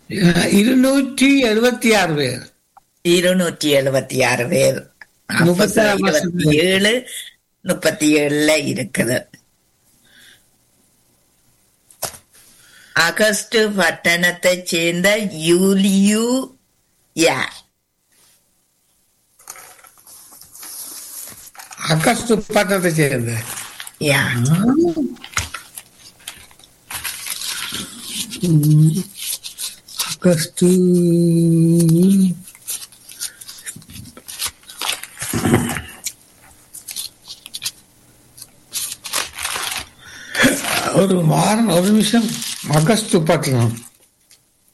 இருநூற்றி எழுபத்தி ஆறு பேர் இருநூற்றி எழுபத்தி ஆறு பேர் முப்பத்தி ஆறு இருபத்தி ஏழு முப்பத்தி ஏழுல இருக்குது அகஸ்ட் பட்டணத்தைச் சேர்ந்த யூலியூ யார் அகஸ்து பட்டத்தை சேர்ந்த யார் அகஸ்து ஒரு வாரம் ஒரு நிமிஷம் அகஸ்து பட்டணம்